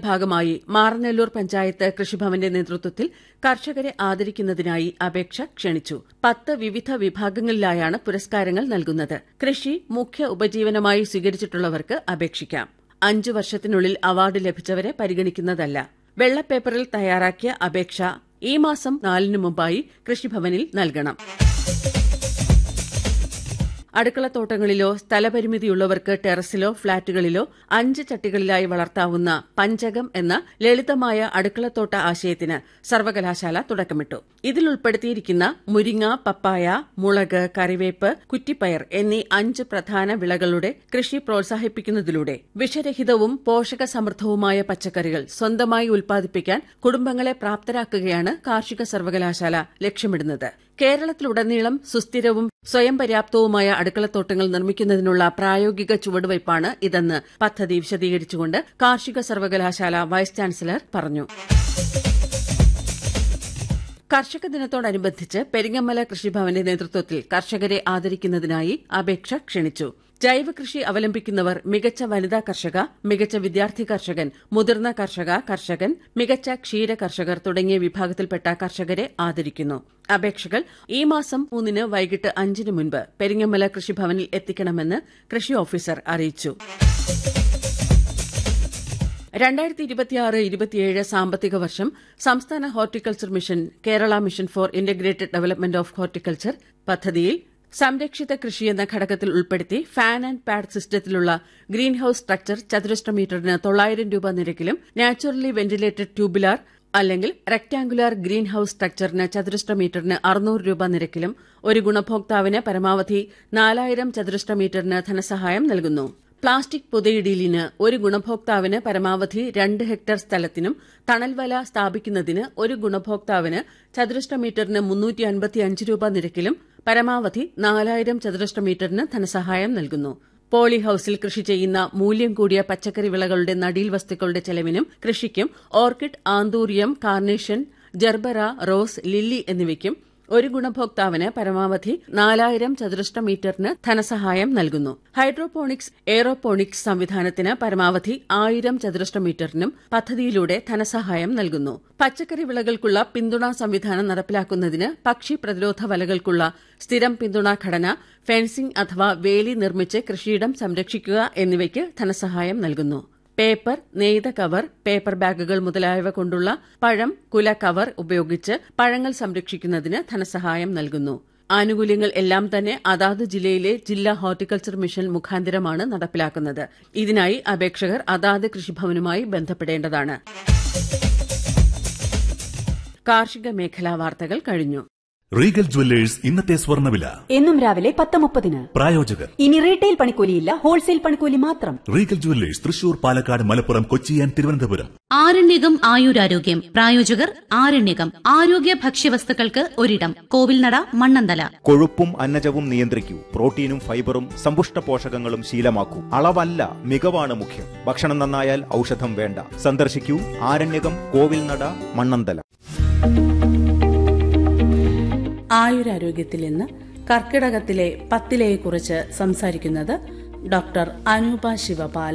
ഭാഗമായി മാറനല്ലൂർ പഞ്ചായത്ത് കൃഷിഭവന്റെ നേതൃത്വത്തിൽ കർഷകരെ ആദരിക്കുന്നതിനായി അപേക്ഷ ക്ഷണിച്ചു പത്ത് വിവിധ വിഭാഗങ്ങളിലായാണ് പുരസ്കാരങ്ങൾ നൽകുന്നത് കൃഷി മുഖ്യ ഉപജീവനമായി സ്വീകരിച്ചിട്ടുള്ളവർക്ക് അപേക്ഷിക്കാം അഞ്ചു വർഷത്തിനുള്ളിൽ അവാർഡ് ലഭിച്ചവരെ പരിഗണിക്കുന്നതല്ല വെള്ളപ്പേപ്പറിൽ തയ്യാറാക്കിയ അപേക്ഷ ഈ മാസം നാലിന് മുമ്പായി കൃഷിഭവനിൽ നൽകണം അടുക്കളത്തോട്ടങ്ങളിലോ സ്ഥലപരിമിതിയുള്ളവർക്ക് ടെറസിലോ ഫ്ളാറ്റുകളിലോ അഞ്ച് ചട്ടികളിലായി വളർത്താവുന്ന പഞ്ചകം എന്ന ലളിതമായ അടുക്കളത്തോട്ട ആശയത്തിന് സർവകലാശാല തുടക്കമിട്ടു ഇതിൽ ഉൾപ്പെടുത്തിയിരിക്കുന്ന മുരിങ്ങ പപ്പായ മുളക് കറിവേപ്പ് കുറ്റിപ്പയർ എന്നീ അഞ്ച് പ്രധാന വിളകളുടെ കൃഷി പ്രോത്സാഹിപ്പിക്കുന്നതിലൂടെ വിഷരഹിതവും പോഷകസമൃദ്ധവുമായ പച്ചക്കറികൾ സ്വന്തമായി ഉൽപ്പാദിപ്പിക്കാൻ കുടുംബങ്ങളെ പ്രാപ്തരാക്കുകയാണ് കാർഷിക സർവകലാശാല ലക്ഷ്യമിടുന്നത് കേരളത്തിലുടനീളം സുസ്ഥിരവും സ്വയം പര്യാപ്തവുമായ അടുക്കളത്തോട്ടങ്ങൾ നിർമ്മിക്കുന്നതിനുള്ള പ്രായോഗിക ചുവടുവയ്പ്പാണ് ഇതെന്ന് പദ്ധതി വിശദീകരിച്ചുകൊണ്ട് കാർഷിക സർവകലാശാല വൈസ് ചാൻസലർ പറഞ്ഞു കർഷക ദിനത്തോടനുബന്ധിച്ച് പെരിങ്ങമല കൃഷിഭവന്റെ നേതൃത്വത്തിൽ കർഷകരെ ആദരിക്കുന്നതിനായി അപേക്ഷ ക്ഷണിച്ചു ജൈവ കൃഷി അവലംബിക്കുന്നവർ മികച്ച വനിതാ കർഷക മികച്ച വിദ്യാർത്ഥി കർഷകൻ മുതിർന്ന കർഷക കർഷകൻ മികച്ച ക്ഷീര കർഷകർ തുടങ്ങിയ വിഭാഗത്തിൽപ്പെട്ട കർഷകരെ ആദരിക്കുന്നു അപേക്ഷകൾ ഈ മാസം മൂന്നിന് വൈകിട്ട് അഞ്ചിന് മുൻപ് പെരിങ്ങമല കൃഷിഭവനിൽ എത്തിക്കണമെന്ന് കൃഷി ഓഫീസർ അറിയിച്ചു രണ്ടായിരത്തി ഇരുപത്തിയാറ് ഇരുപത്തിയേഴ് സാമ്പത്തിക വർഷം സംസ്ഥാന horticulture mission Kerala mission for integrated development of horticulture പദ്ധതിയിൽ സംരക്ഷിത കൃഷി എന്ന ഘടകത്തിൽ ഉൾപ്പെടുത്തി ഫാൻ ആൻഡ് പാഡ് സിസ്റ്റത്തിലുള്ള ഗ്രീൻ ഹൌസ് സ്ട്രക്ചർ ചതുരശ്ര മീറ്ററിന് തൊള്ളായിരം രൂപ നിരക്കിലും നാച്ചുറലി വെന്റിലേറ്റഡ് ട്യൂബുലാർ അല്ലെങ്കിൽ റെക്ടാംഗുലാർ ഗ്രീൻ ഹൌസ് സ്ട്രക്ചറിന് ചതുരശ്ര മീറ്ററിന് അറുന്നൂറ് രൂപ നിരക്കിലും ഒരു ഗുണഭോക്താവിന് പരമാവധി നാലായിരം ചതുരശ്ര മീറ്ററിന് ധനസഹായം നൽകുന്നു പ്ലാസ്റ്റിക് പുതയിടീലിന് ഒരു ഗുണഭോക്താവിന് പരമാവധി രണ്ട് ഹെക്ടർ സ്ഥലത്തിനും തണൽവല സ്ഥാപിക്കുന്നതിന് ഒരു ഗുണഭോക്താവിന് ചതുരശ്ര മീറ്ററിന് മുന്നൂറ്റി അൻപത്തിയഞ്ച് രൂപ നിരക്കിലും പരമാവധി നാലായിരം ചതുരശ്ര മീറ്ററിന് ധനസഹായം നൽകുന്നു പോളി ഹൌസിൽ കൃഷി ചെയ്യുന്ന മൂല്യം കൂടിയ പച്ചക്കറി വിളകളുടെ നടീൽ വസ്തുക്കളുടെ ചെലവിനും കൃഷിക്കും orchid anthurium carnation gerbera rose lily എന്നിവയ്ക്കും ഒരു ഗുണഭോക്താവിന് പരമാവധി നാലായിരം ചതുരശ്ര മീറ്ററിന് ധനസഹായം നൽകുന്നു ഹൈഡ്രോപോണിക്സ് എയറോപോണിക്സ് സംവിധാനത്തിന് പരമാവധി ആയിരം ചതുരശ്ര മീറ്ററിനും പദ്ധതിയിലൂടെ ധനസഹായം നൽകുന്നു പച്ചക്കറി വിളകൾക്കുള്ള പിന്തുണാ സംവിധാനം നടപ്പിലാക്കുന്നതിന് പക്ഷി പ്രതിരോധ വലകൾക്കുള്ള സ്ഥിരം പിന്തുണാ ഘടന ഫെൻസിംഗ് അഥവാ വേലി നിർമ്മിച്ച് കൃഷിയിടം സംരക്ഷിക്കുക എന്നിവയ്ക്ക് ധനസഹായം നൽകുന്നു പേപ്പർ നെയ്ത കവർ പേപ്പർ ബാഗുകൾ മുതലായവ കൊണ്ടുള്ള പഴം കുല കവർ ഉപയോഗിച്ച് പഴങ്ങൾ സംരക്ഷിക്കുന്നതിന് ധനസഹായം നൽകുന്നു ആനുകൂല്യങ്ങൾ എല്ലാം തന്നെ അതാത് ജില്ലയിലെ ജില്ലാ ഹോർട്ടിക്കൾച്ചർ മിഷൻ മുഖാന്തിരമാണ് നടപ്പിലാക്കുന്നത് ഇതിനായി അപേക്ഷകർ അതാത് കൃഷിഭവനുമായി ബന്ധപ്പെടേണ്ടതാണ് കാർഷിക മേഖലാ വാർത്തകൾ കഴിഞ്ഞു റീഗൽ ജുവല്ലേഴ്സ് ഇന്നത്തെ സ്വർണ്ണവില എന്നും രാവിലെ പത്ത് മുപ്പതിന് പ്രായോജകർ ഇനി റീറ്റെയിൽ പണിക്കൂലിയില്ല ഹോൾസെയിൽ പണിക്കൂലി മാത്രം Regal Jewellers Thrissur Palakkad Malappuram Kochi and Thiruvananthapuram ആരണ്യകം ആയുരാരോഗ്യം പ്രായോജകർ ആരണ്യകം ആരോഗ്യ ഭക്ഷ്യവസ്തുക്കൾക്ക് ഒരിടം കോവിൽനട മണ്ണന്തല കൊഴുപ്പും അന്നജവും നിയന്ത്രിക്കൂ പ്രോട്ടീനും ഫൈബറും സമ്പുഷ്ട പോഷകങ്ങളും ശീലമാക്കൂ അളവല്ല മികവാണ് മുഖ്യം ഭക്ഷണം നന്നായാൽ ഔഷധം വേണ്ട സന്ദർശിക്കൂ ആരണ്യകം കോവിൽനട മണ്ണന്തല ആയുരാരോഗ്യത്തിൽ ഇന്ന് കർക്കിടകത്തിലെ പത്തിലയെക്കുറിച്ച് സംസാരിക്കുന്നത് ഡോക്ടർ അനൂപ ശിവപാൽ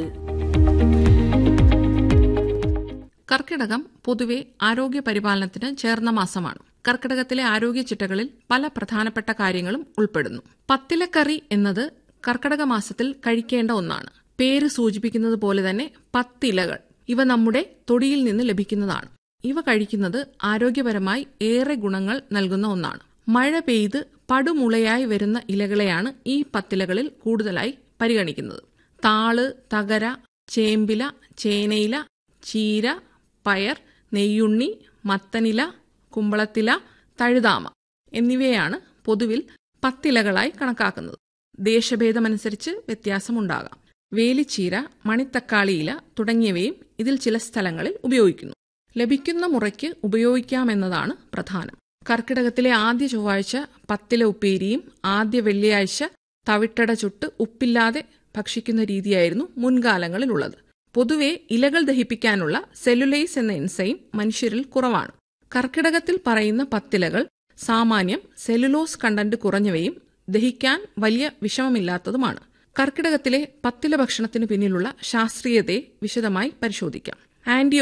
കർക്കിടകം പൊതുവെ ആരോഗ്യ പരിപാലനത്തിന് ചേർന്ന മാസമാണ് കർക്കിടകത്തിലെ ആരോഗ്യ ചിട്ടകളിൽ പല പ്രധാനപ്പെട്ട കാര്യങ്ങളും ഉൾപ്പെടുന്നു പത്തിലക്കറി എന്നത് കർക്കിടക മാസത്തിൽ കഴിക്കേണ്ട ഒന്നാണ് പേര് സൂചിപ്പിക്കുന്നത് പോലെ തന്നെ പത്തിലകൾ ഇവ നമ്മുടെ തൊടിയിൽ നിന്ന് ലഭിക്കുന്നതാണ് ഇവ കഴിക്കുന്നത് ആരോഗ്യപരമായി ഏറെ ഗുണങ്ങൾ നൽകുന്ന ഒന്നാണ് മഴ പെയ്ത് പടുമുളയായി വരുന്ന ഇലകളെയാണ് ഈ പത്തിലകളിൽ കൂടുതലായി പരിഗണിക്കുന്നത് താള് തകര ചേമ്പില ചേനയില ചീര പയർ നെയ്യുണ്ണി മത്തനില കുമ്പളത്തില തഴുതാമ എന്നിവയാണ് പൊതുവിൽ പത്തിലകളായി കണക്കാക്കുന്നത് ദേശഭേദമനുസരിച്ച് വ്യത്യാസമുണ്ടാകാം വേലിച്ചീര മണിത്തക്കാളിയില തുടങ്ങിയവയും ഇതിൽ ചില സ്ഥലങ്ങളിൽ ഉപയോഗിക്കുന്നു ലഭിക്കുന്ന മുറയ്ക്ക് ഉപയോഗിക്കാമെന്നതാണ് പ്രധാനം കർക്കിടകത്തിലെ ആദ്യ ചൊവ്വാഴ്ച പത്തില ഉപ്പേരിയും ആദ്യ വെള്ളിയാഴ്ച തവിട്ടട ചുട്ട് ഉപ്പില്ലാതെ ഭക്ഷിക്കുന്ന രീതിയായിരുന്നു മുൻകാലങ്ങളിലുള്ളത് പൊതുവെ ഇലകൾ ദഹിപ്പിക്കാനുള്ള സെല്ലുലൈസ് എന്ന എൻസൈം മനുഷ്യരിൽ കുറവാണ് കർക്കിടകത്തിൽ പറയുന്ന പത്തിലകൾ സാമാന്യം സെല്ലുലോസ് കണ്ടന്റ് കുറഞ്ഞവയും ദഹിക്കാൻ വലിയ വിഷമമില്ലാത്തതുമാണ് കർക്കിടകത്തിലെ പത്തില ഭക്ഷണത്തിനു പിന്നിലുള്ള ശാസ്ത്രീയതയെ വിശദമായി പരിശോധിക്കാം ആന്റി